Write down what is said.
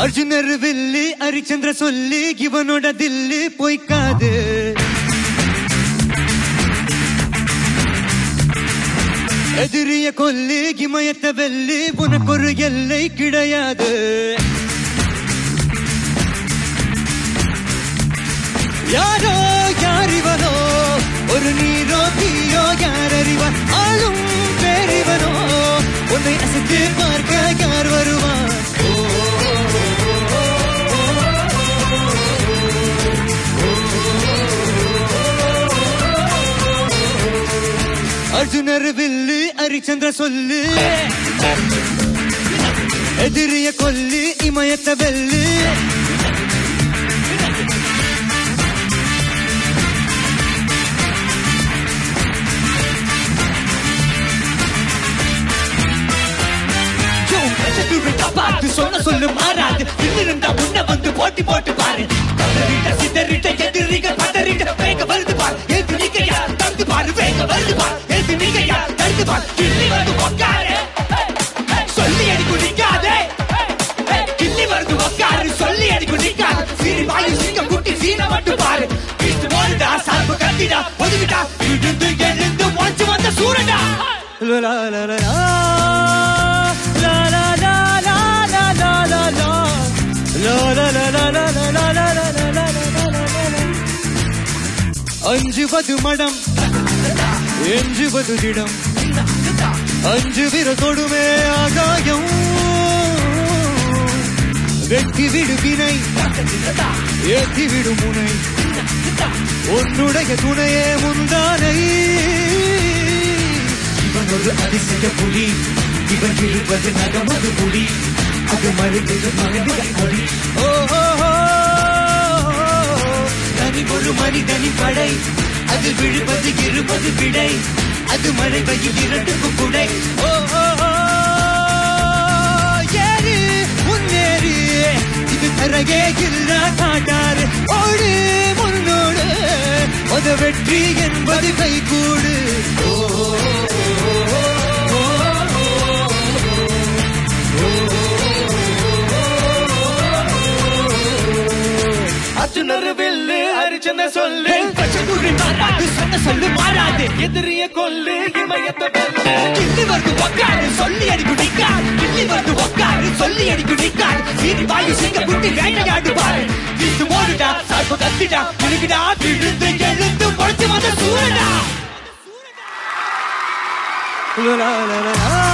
அர்ஜுனர் வில்லி ஹரிச்சந்திர சொல்லி இவனோட தில்லி பொய்க்காது எதிரிய கொல்லி இமயத்த வெள்ளி உனக்கு ஒரு எல்லை கிடையாது யாரோ யார் இவனோ ஒரு நீரோ தீயோ யார் அறிவார் ஆளும் பேரிவனோ உன்னை அசைத்து பார்க்க யார் வருவான் அர்ஜுனர் வில்லு ஹரிச்சந்திர சொல்லு எதிரிய கொல்லி இமயத்த வெல்லு பார்த்து சொன்ன சொல்லு மாறாது இருந்தா முன்ன வந்து போட்டி போட்டு பாரு கதறிட்ட சிதறிட்ட எதிரிக பதறிட்ட வேக வருது பார் எது நீங்க யார் தந்து பாரு வேக வருது பார் எது நீங்க யார் தடுத்து பார் கிள்ளி வந்து உக்காரு சொல்லி அடிக்கு நிக்காதே கிள்ளி வருது உக்காரு சொல்லி அடிக்கு நிக்காது சீரி வாயு சிங்க குட்டி சீன மட்டும் பாரு வீட்டு ஓடுடா சார்பு கத்திடா ஒதுக்கிட்டா இழுந்து எழுந்து முளைச்சு வந்த சூரடா லா லா லா லா லா. லா லா லா லா லா லா லா லா. லா லா லா லா லா லா லா லா லா லா லா லா லா லா. அஞ்சுவது மடம் எஞ்சுவது திடம் அஞ்சு விரதொடுமே ஆகாயம் வெட்டி விடு வினை ஏத்தி விடு முனை உன்னுடைய துணையே முந்தானை இவன் ஒரு அதிசய புலி இவன் இருப்பது நகமது புலி அது மழுந்தது மகனுடைய மொழி ஓ ஓ, ஓ. தனி ஒரு மனிதனின் படை அது விழுவது இருப்பது விடை அது மழை பெய்யும் இரண்டுக்கும் குடை ஓ, ஓ, ஓ. ஏறு, முன்னேறு. இது தரகே இல்ல காட்டாறு ஓடு முன்னோடு அத வெற்றி என்பது கைகூடு ஓ, ஓ, ஓ, ஓ, ஓ, அர்ஜுனர் வில்லு ஹரிச்சந்திர சொல்லு பச்சைக்குடி மாறாது சொன்ன சொல்லு மாறாது எதிரிய கொல்லு இமயத்த வெல்லு கிள்ளி வருது ஒக்காரு சொல்லி அடிக்கு நிக்காது கிள்ளி வருது ஒக்காரு சொல்லி அடிக்கு நிக்காது சீரி வாயு சிங்க குட்டி வேட்டையாடு பாரு வீட்டு ஓடுடா சார்பு கத்திடா முழுகிடா விழுந்து எழுந்து முளைச்சு வந்த சூரடா லா, லா, லா, லா.